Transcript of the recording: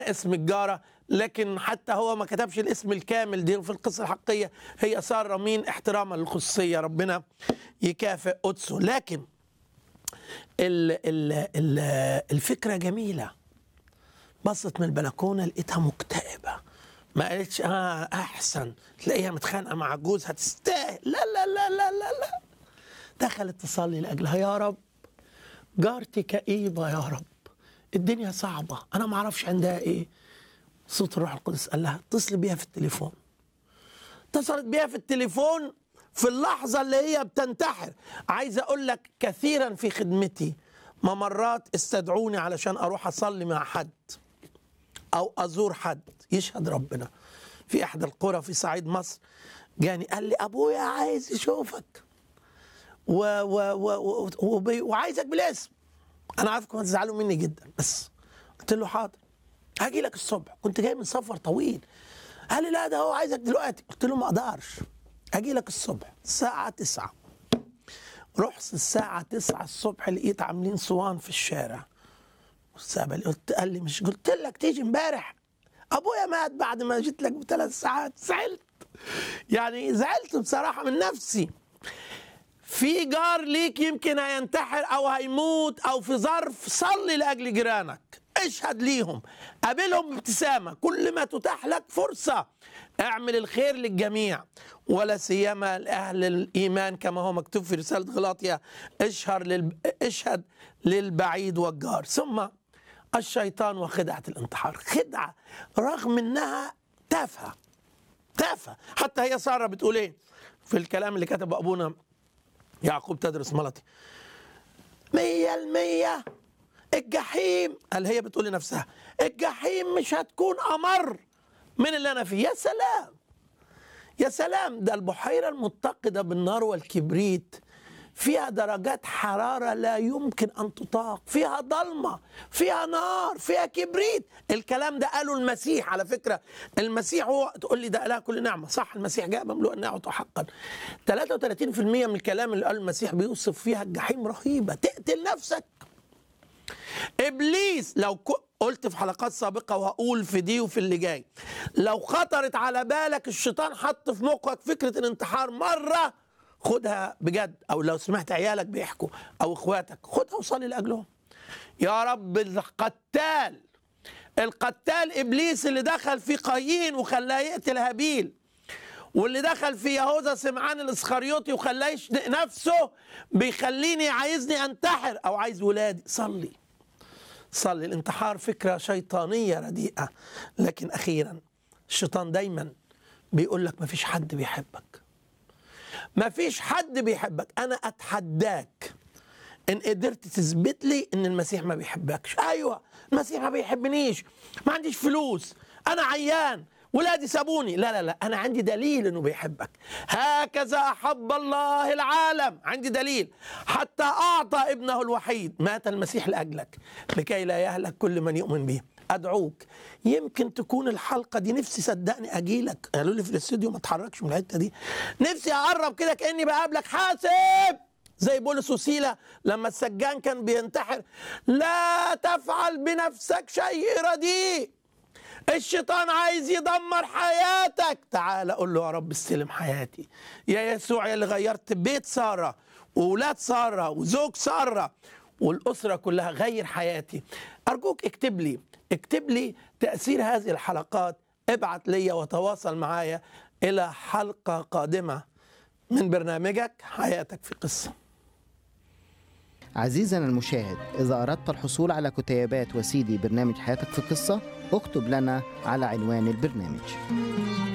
اسم الجارة لكن حتى هو ما كتبش الاسم الكامل دي في القصة الحقيقية هي سارة مين احتراما للخصوصية ربنا يكافئ قدسه لكن ال ال ال الفكرة جميلة بصت من البلكونة لقيتها مكتئبة ما قالتش اه احسن تلاقيها متخانقة مع جوزها تستاهل لا لا لا لا لا لا دخلت تصلي لاجلها يا رب جارتي كئيبة يا رب الدنيا صعبة أنا ما أعرفش عندها إيه صوت الروح القدس قال لها اتصلي بيها في التليفون اتصلت بيها في التليفون في اللحظة اللي هي بتنتحر عايز أقول لك كثيرا في خدمتي ممرات استدعوني علشان أروح أصلي مع حد أو أزور حد يشهد ربنا في إحدى القرى في صعيد مصر جاني قال لي أبويا عايز يشوفك و و و و وبي- وعايزك بالاسم انا عارفكم هتزعلوا مني جدا بس قلت له حاضر هاجي لك الصبح كنت جاي من سفر طويل قال لي لا ده هو عايزك دلوقتي قلت له ما اقدرش اجي لك الصبح الساعة تسعة رحت الساعة تسعة الصبح لقيت عاملين صوان في الشارع واستقبل قلت قال لي مش قلت لك تيجي امبارح ابويا مات بعد ما جيت لك بثلاث ساعات زعلت يعني زعلت بصراحة من نفسي في جار ليك يمكن هينتحر او هيموت او في ظرف صلي لاجل جيرانك اشهد ليهم قابلهم بابتسامه كل ما تتاح لك فرصه اعمل الخير للجميع ولا سيما لاهل الايمان كما هو مكتوب في رساله غلاطيا اشهر لل... اشهد للبعيد والجار ثم الشيطان وخدعه الانتحار خدعه رغم انها تافهه تافهه حتى هي ساره بتقول ايه في الكلام اللي كتبه ابونا يعقوب تدرس ملطي مية المية الجحيم قال هي بتقول لنفسها الجحيم مش هتكون أمر من اللي أنا فيه يا سلام يا سلام ده البحيرة المتقدة بالنار والكبريت فيها درجات حرارة لا يمكن أن تطاق فيها ضلمة فيها نار فيها كبريت الكلام ده قاله المسيح على فكرة المسيح هو تقول لي ده لا كل نعمة صح المسيح جاء مملوء النعمة حقا 33% من الكلام اللي قاله المسيح بيوصف فيها الجحيم رهيبة تقتل نفسك ابليس لو ك- قلت في حلقات سابقه وهقول في دي وفي اللي جاي لو خطرت على بالك الشيطان حط في مخك فكره الانتحار مره خدها بجد او لو سمعت عيالك بيحكوا او اخواتك خدها وصلي لاجلهم يا رب القتال القتال ابليس اللي دخل في قايين وخلاه يقتل هابيل واللي دخل في يهوذا سمعان الاسخريوطي وخلاه يشنق نفسه بيخليني عايزني انتحر او عايز ولادي صلي صلي الانتحار فكرة شيطانية رديئة لكن أخيرا الشيطان دايما بيقول لك مفيش حد بيحبك مفيش حد بيحبك أنا أتحداك إن قدرت تثبت لي إن المسيح ما بيحبكش أيوة المسيح ما بيحبنيش ما عنديش فلوس أنا عيان ولادي سابوني لا لا لا أنا عندي دليل إنه بيحبك هكذا أحب الله العالم عندي دليل حتى أعطى ابنه الوحيد مات المسيح لأجلك لكي لا يهلك كل من يؤمن به أدعوك يمكن تكون الحلقة دي نفسي صدقني أجيلك قالوا لي في الاستوديو ما اتحركش من الحتة دي نفسي أقرب كده كأني بقابلك حاسب زي بولس وسيلة لما السجان كان بينتحر لا تفعل بنفسك شيء رديء الشيطان عايز يدمر حياتك تعال قول له يا رب استلم حياتي يا يسوع يا اللي غيرت بيت سارة وولاد سارة وزوج سارة والأسرة كلها غير حياتي أرجوك اكتب لي اكتب لي تأثير هذه الحلقات ابعت لي وتواصل معايا إلى حلقة قادمة من برنامجك حياتك في قصة عزيزنا المشاهد إذا أردت الحصول على كتيبات وسيدي برنامج حياتك في قصة اكتب لنا على عنوان البرنامج